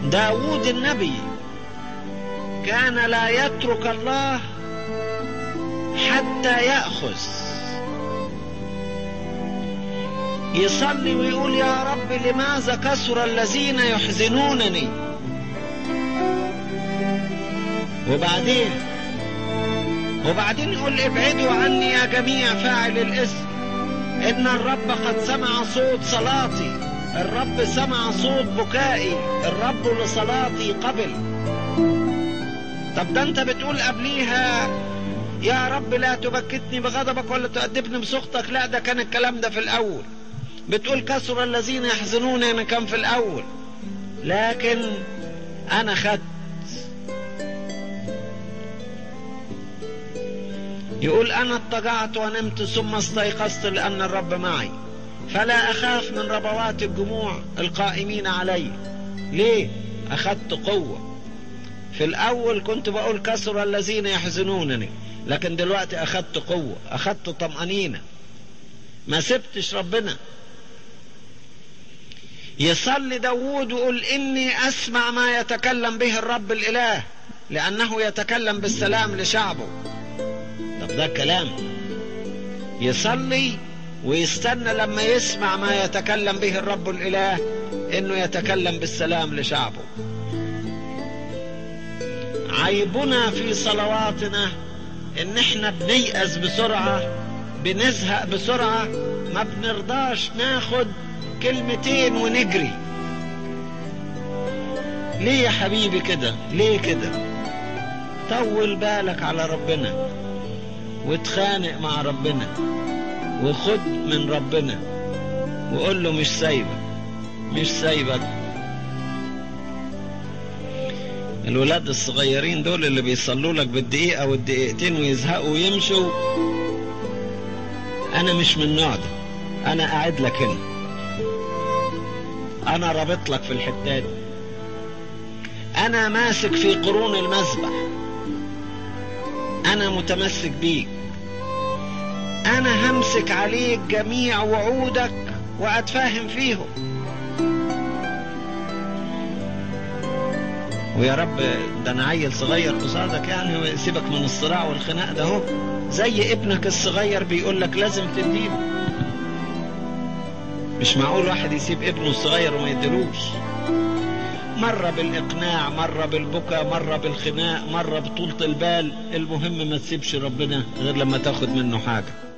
داود النبي كان لا يترك الله حتى يأخذ يصلي ويقول يا رب لماذا كثر الذين يحزنونني وبعدين وبعدين يقول ابعدوا عني يا جميع فاعل الاسم ان الرب قد سمع صوت صلاتي الرب سمع صوت بكائي الرب لصلاتي قبل طب ده انت بتقول قبليها يا رب لا تبكتني بغضبك ولا تؤدبني بسخطك لا ده كان الكلام ده في الاول بتقول كثر الذين يحزنون انا كان في الاول لكن انا خدت يقول انا اضطجعت ونمت ثم استيقظت لان الرب معي فلا اخاف من ربوات الجموع القائمين علي ليه اخذت قوه في الاول كنت بقول كثر الذين يحزنونني لكن دلوقتي اخذت قوه اخذت طمانينه ما سبتش ربنا يصلي داوود ويقول اني اسمع ما يتكلم به الرب الاله لانه يتكلم بالسلام لشعبه طب ده كلام يصلي ويستنى لما يسمع ما يتكلم به الرب الاله انه يتكلم بالسلام لشعبه عيبنا في صلواتنا ان احنا بنيأس بسرعة بنزهق بسرعة ما بنرضاش ناخد كلمتين ونجري ليه يا حبيبي كده ليه كده طول بالك على ربنا وتخانق مع ربنا وخد من ربنا وقول له مش سايبك مش سايبك الولاد الصغيرين دول اللي بيصلوا لك بالدقيقة والدقيقتين ويزهقوا ويمشوا أنا مش من النوع ده أنا قاعد لك هنا أنا رابط لك في الحتات أنا ماسك في قرون المذبح أنا متمسك بيك أنا همسك عليك جميع وعودك وأتفاهم فيهم ويا رب ده انا عيل صغير قصادك يعني سيبك من الصراع والخناق ده اهو زي ابنك الصغير بيقول لك لازم تديله مش معقول واحد يسيب ابنه الصغير وما يديلوش مرة بالإقناع مرة بالبكا مرة بالخناق مرة بطولة البال المهم ما تسيبش ربنا غير لما تاخد منه حاجة